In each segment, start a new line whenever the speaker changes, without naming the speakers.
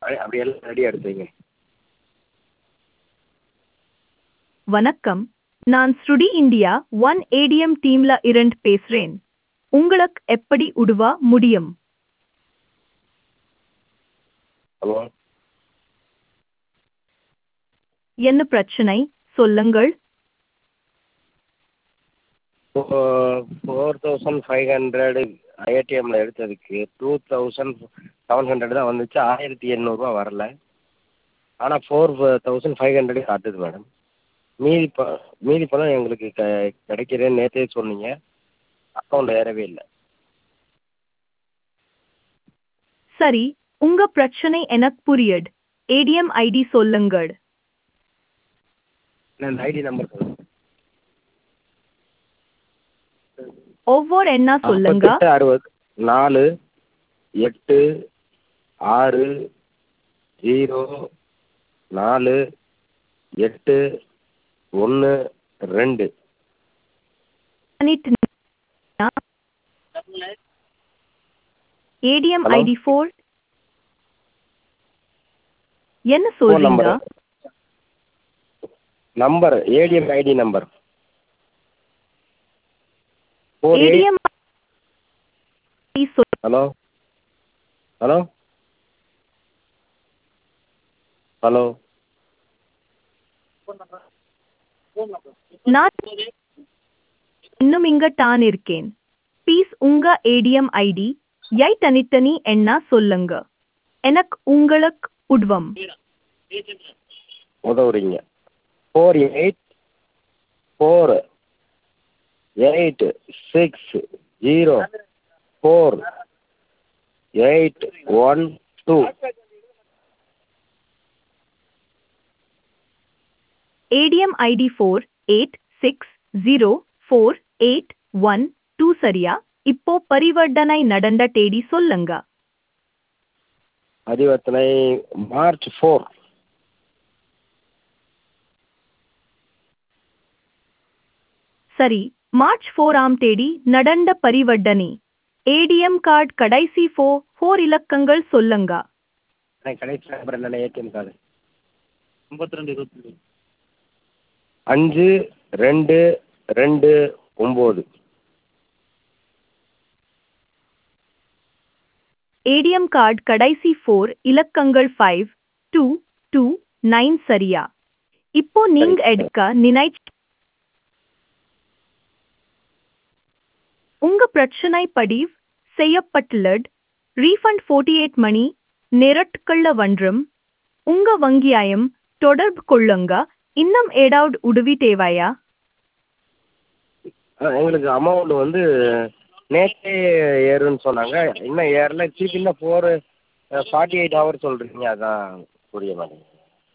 அப்படி அப்படி எல்லாம் ரெடியாக எடுத்து வைங்க
வணக்கம் நான் ஸ்ருடி இந்தியா ஒன் ஏடிஎம் டீம்ல இருந்து பேசுறேன் உங்களுக்கு எப்படி உதவ முடியும்
ஹலோ
என்ன பிரச்சனை சொல்லுங்கள்
ஃபோர் தௌசண்ட் ஃபைவ் ஹண்ட்ரடு ஏடிஎம்மில் எடுத்ததுக்கு டூ தௌசண்ட் செவன் ஹண்ட்ரட் தான் வந்துச்சு ஆயிரத்தி எண்ணூறுரூவா வரல ஆனால் ஃபோர் தௌசண்ட் ஃபைவ் ஹண்ட்ரடு காட்டுது மேடம் மீதி ப மீதி பணம் எங்களுக்கு க கிடைக்கிறேன்னு நேற்றே சொன்னீங்க அக்கௌண்ட்டில் ஏறவே இல்லை
சரி உங்க பிரச்சனை எனக்கு புரியுது ஏடிஎம் ஐடி சொல்லுங்கள்
இந்த ஐடி நம்பர் சொல்லுங்கள்
ஒவ்வொரு என்ன சொல்லுங்க
நாற்பத்தெட்டு அறுபது நாலு எட்டு ஆறு ஜீரோ நாலு எட்டு ஒன்று ரெண்டு
ஏடிஎம்
Hello?
ஐடி ஃபோர் என்ன
ஃபோன்
சொல்றீங்க
number number ATM ID number four eight
ATM
hello hello hello
நான் இன்னும் இங்க தான் இருக்கேன் ப்ளீஸ் உங்க ஏடிஎம் ஐடி யை தனித்தனி என்ன சொல்லுங்க எனக்கு உங்களுக்கு உட்வம்
உதவுறீங்க four eight four eight six zero four eight one two
ATM ID four eight six zero four eight one two சரியா இப்போ பரிவர்த்தனை நடந்த தேதி சொல்லுங்க
பரிவர்த்தனை மார்ச் ஃபோர்
சரி மார்ச் ஃபோராம் தேதி நடந்த பரிவர்த்தனை ஏடிஎம் கார்டு கடைசி ஃபோ ஃபோர் இலக்கங்கள் சொல்லுங்க
எனக்கு கடைசி நம்பர் என்னென்ன ஏடிஎம் கார்டு ஐம்பத்தி ரெண்டு இருபத்தி அஞ்சு ரெண்டு ரெண்டு ஒம்பது
ஏடிஎம் கார்டு கடைசி ஃபோர் இலக்கங்கள் ஃபைவ் டூ டூ நைன் சரியா இப்போ நீங்க
சரி.
எடுக்க நினை உங்க பிரச்சனை பதிவு செய்யப்பட்டுள்ளது ரீஃபண்ட் ஃபோர்ட்டி எயிட் மணி நேரத்துக்குள்ள வன்றும் உங்க வங்கியாயம் தொடர்பு கொள்ளுங்க இன்னும் ஏதாவது உதவி தேவையா
ஆ, எங்களுக்கு அமௌண்ட் வந்து நேற்றே ஏறுன்னு சொன்னாங்க இன்னும் ஏறல திருப்பி இன்னும் ஃபோர் ஃபார்ட்டி எயிட் ஹவர் சொல்கிறீங்க அதான் புரிய மாட்டேங்குது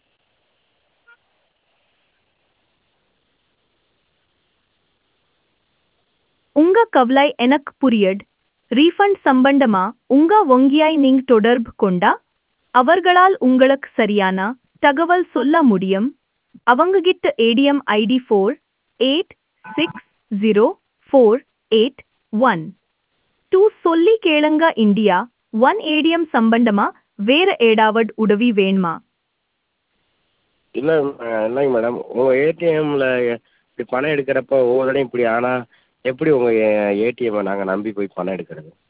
உங்க கவலை எனக்கு புரியுது ரீஃபண்ட் சம்பந்தமா உங்க வங்கியாய் நீங்க தொடர்பு கொண்டா அவர்களால் உங்களுக்கு சரியான தகவல் சொல்ல முடியும் அவங்க கிட்ட ATM ID four eight six zero four eight one two சொல்லி கேளுங்க இந்தியா ஒன் ஏடிஎம் சம்பந்தமா வேற ஏடாவது உதவி வேணுமா
இல்லை இல்லைங்க மேடம் உங்கள் ஏடிஎம்மில் இப்படி பணம் எடுக்கிறப்ப ஒவ்வொரு தடையும் இப்படி ஆனால் எப்படி உங்கள் ஏடிஎம்மை நாங்கள் நம்பி போய் பணம் எடுக்கிறது